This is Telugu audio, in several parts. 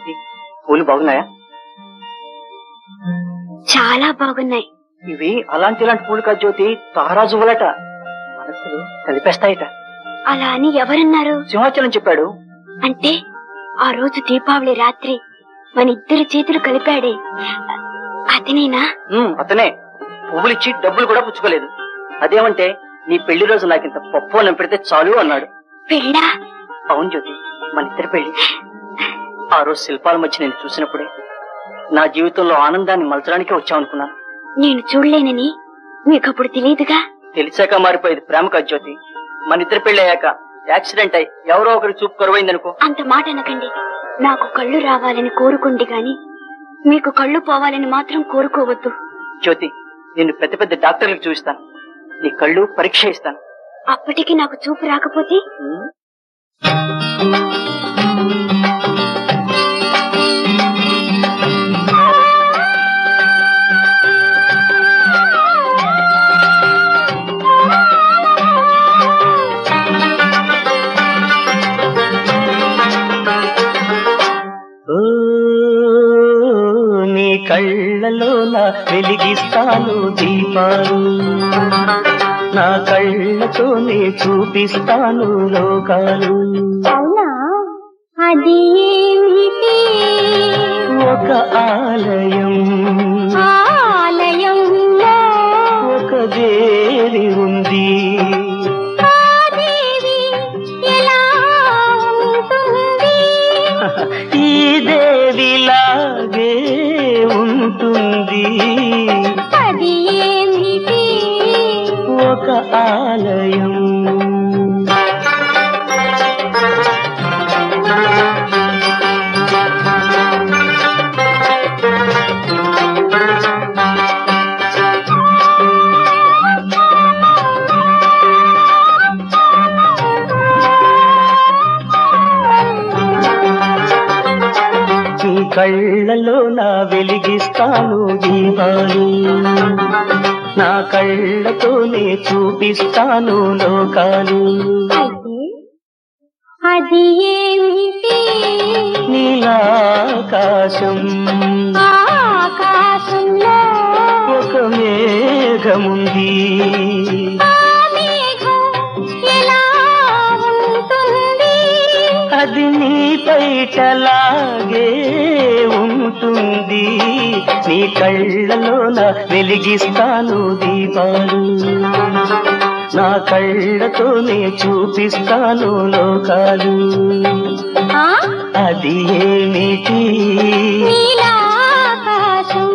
జ్యోతి పూలు బాగున్నాయా చాలా బాగున్నాయి ఇవి అలాంటి ఇలాంటి పూలు కాదు జ్యోతి తారాజువులట మనసులు కలిపేస్తాయట అలా అని ఎవరన్నారు సింహాచలం చెప్పాడు అంటే ఆ రోజు దీపావళి రాత్రి మన ఇద్దరి చేతులు కలిపాడే అతనేనా ఉమ్, అతనే పువ్వులిచ్చి డబ్బులు కూడా పుచ్చుకోలేదు అదేమంటే నీ పెళ్లి రోజు నాకింత పప్పు అన్నం పెడితే చాలు అన్నాడు పెళ్ళా అవును జ్యోతి మన ఇద్దరి పెళ్లి ఆ రోజు శిల్పాల మధ్య నేను చూసినప్పుడే నా జీవితంలో ఆనందాన్ని మలచడానికే వచ్చామనుకున్నాను నేను చూడలేనని మీకప్పుడు తెలియదుగా తెలిసాక మారిపోయేది ప్రేమ కాదు జ్యోతి మన ఇద్దరి పెళ్లి అయ్యాక యాక్సిడెంట్ అయి ఎవరో ఒకరి చూపు కరువైందనుకో అంత మాట అనకండి నాకు కళ్ళు రావాలని కోరుకోండి గాని మీకు కళ్ళు పోవాలని మాత్రం కోరుకోవద్దు జ్యోతి నిన్ను పెద్ద పెద్ద డాక్టర్లకు చూపిస్తాను నీ కళ్ళు పరీక్ష ఇస్తాను అప్పటికి నాకు చూపు రాకపోతే ఓ నీ కళ్ళలో నా వెలిగిస్తాను దీపాలు నా కళ్ళతోనే చూపిస్తాను లోకాలు అవునా అది ఏమిటి ఒక ఆలయం ఆలయంలో ఒక దేవి ఉంది ఆ దేవి ఎలా ఉంటుంది ఈ దేవిలాగే ఉంటుంది అది ఏమిటి ఒక ఆలయం నీ కళ్ళలో నా వెలిగిస్తాను దీపాలు నా కళ్ళతోనే చూపిస్తాను లోకాలు అయితే అది ఏమిటి నీలాకాశం ఆకాశంలో ఒక మేఘముంది ఆ మేఘం ఎలా ఉంటుంది అది నీ పైటలాగే ఉంటుంది నీ కళ్ళలోన వెలిగిస్తాను దీపాలు నా కళ్ళతోనే చూపిస్తాను లోకాలు ఆ అది ఏమిటి నీలాకాశం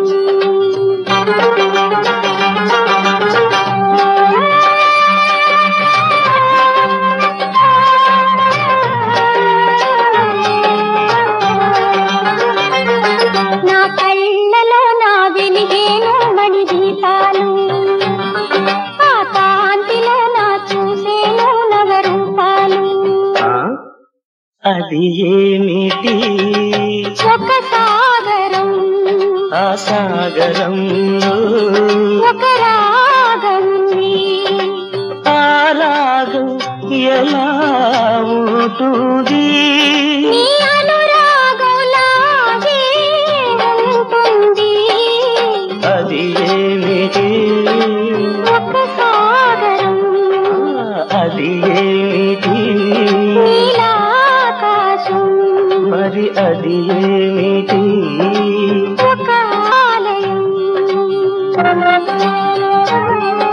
నా కళ్ళలో నా వెలిగేను మణి దీపాలు ఆ కాంతిలో నా చూసేను నవరూపాలు ఆ? అది ఏమిటి ఒక సాగరం ఆ సాగరంలో ఒక రాగం ఆ రాగం ఎలా ఉంటుంది నీ అనురాగంలాగే ఉంటుంది అది ఏమిటి ఒక సాగరం ఆ, అది ఏమిటి నీలాకాశం మరి అది ఏమిటి ఒక ఆలయం